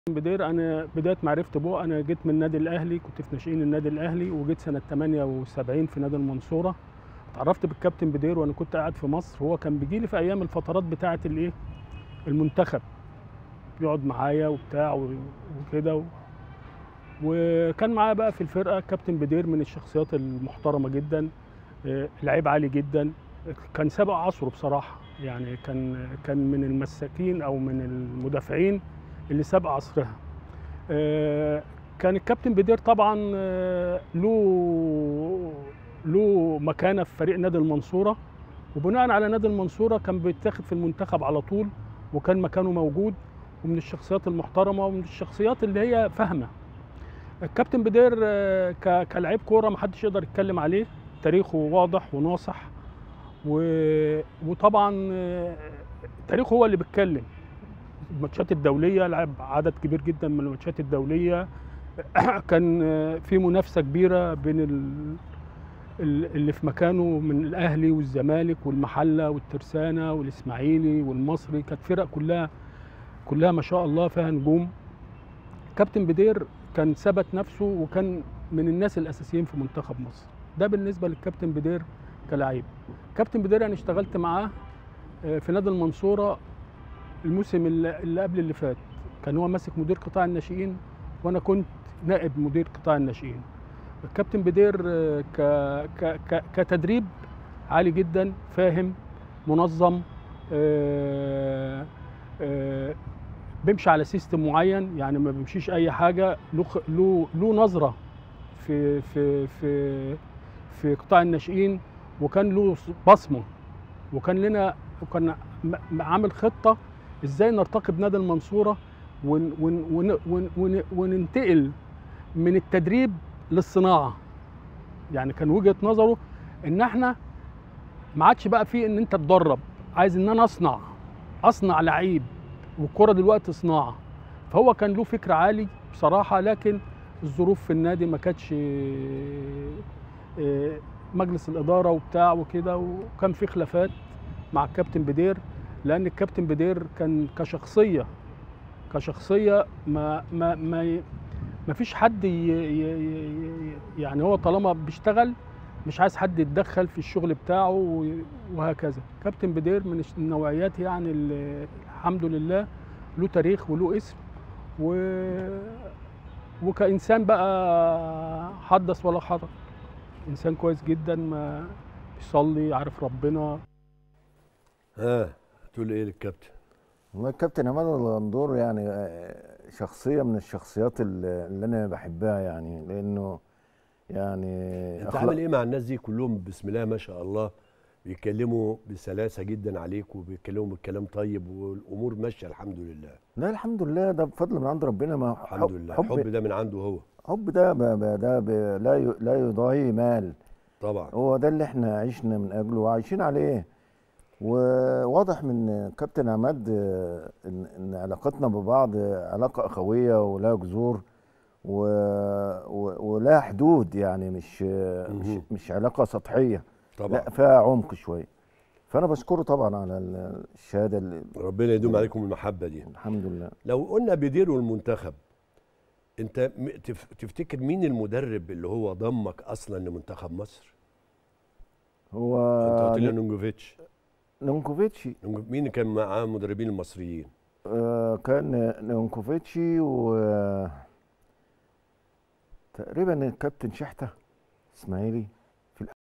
بدير انا بدايه معرفتي بيه انا جيت من النادي الاهلي كنت في ناشئين النادي الاهلي وجيت سنه 78 في نادي المنصوره اتعرفت بالكابتن بدير وانا كنت قاعد في مصر هو كان بيجي لي في ايام الفترات بتاعه الايه المنتخب يقعد معايا وبتاع و- وكده و... وكان معايا بقى في الفرقه كابتن بدير من الشخصيات المحترمه جدا آه، لعيب عالي جدا كان سابق عصره بصراحه يعني كان كان من المساكين او من المدافعين اللي سابق عصرها آه، كان الكابتن بدير طبعا آه، له له مكانه في فريق نادي المنصوره وبناء على نادي المنصوره كان بيتاخد في المنتخب على طول وكان مكانه موجود ومن الشخصيات المحترمه ومن الشخصيات اللي هي فاهمه الكابتن بدير آه، ك- كلاعب كوره ما حدش يقدر يتكلم عليه تاريخه واضح وناصح و... وطبعا آه، تاريخه هو اللي بيتكلم الماتشات الدوليه لعب عدد كبير جدا من الماتشات الدوليه كان آه، في منافسه كبيره بين ال... ال- اللي في مكانه من الاهلي والزمالك والمحله والترسانه والاسماعيلي والمصري كانت فرق كلها كلها ما شاء الله فيها نجوم كابتن بدير كان ثبت نفسه وكان من الناس الاساسيين في منتخب مصر ده بالنسبه للكابتن بدير كلاعب كابتن بدير انا اشتغلت معاه آه، في نادي المنصوره الموسم اللي اللي قبل اللي فات كان هو ماسك مدير قطاع الناشئين وانا كنت نائب مدير قطاع الناشئين الكابتن بدير آه، ك ك ك كتدريب عالي جدا فاهم منظم آه، آه، بيمشي على سيستم معين يعني ما بيمشيش اي حاجه له خ- له له نظره في في في في قطاع الناشئين وكان له بصمه وكان لنا وكان م- م- عامل خطه ازاي نرتقي بنادي المنصوره ون ون ون ون ون وننتقل من التدريب للصناعه يعني كان وجهه نظره ان احنا ما عادش بقى فيه ان انت تدرب عايز ان انا اصنع اصنع لعيب والكره دلوقتي صناعه فهو كان له فكر عالي بصراحه لكن الظروف في النادي ما كانتش آه، مجلس الاداره وبتاع وكده وكان في خلافات مع الكابتن بدير لان الكابتن بدير كان كشخصيه كشخصيه ما ما ما ي- ما فيش حد ي ي ي يعني هو طالما بيشتغل مش عايز حد يتدخل في الشغل بتاعه و- وهكذا كابتن بدير من الش- النوعيات يعني اللي الحمد لله له تاريخ وله اسم و وكإنسان بقى حدث ولا حرج إنسان كويس جدا ما بيصلي عارف ربنا ها تقول ايه للكابتن والله الكابتن عماد الغندور يعني آه، شخصية من الشخصيات اللي اللي أنا بحبها يعني لأنه يعني انت أخلاق- عامل ايه مع الناس دي كلهم بسم الله ما شاء الله بيتكلموا بسلاسه جدا عليك وبيتكلموا بالكلام طيب والامور ماشيه الحمد لله لا الحمد لله ده بفضل من عند ربنا ما الحمد لله حب الحب ده من عنده هو حب ده ب- ب- ده ب- لا ي- لا يضاهي مال طبعا هو ده اللي احنا عشنا من اجله وعايشين عليه وواضح من كابتن عماد آه، ان ان علاقتنا ببعض علاقه اخويه ولها جذور و... و... ولها حدود يعني مش مش مهم. مش علاقه سطحيه طبعا لا فيها عمق شويه فانا بشكره طبعا على ال- الشهاده اللي ربنا يدوم عليكم المحبه دي الحمد لله لو قلنا بيديروا المنتخب انت م- تف- تفتكر مين المدرب اللي هو ضمك اصلا لمنتخب مصر هو انت قلت لي نونجوفيتش نونكوفيتشي نونجو- مين كان معاه المدربين المصريين آه، كان نونكوفيتشي و تقريبا الكابتن شحته اسماعيلي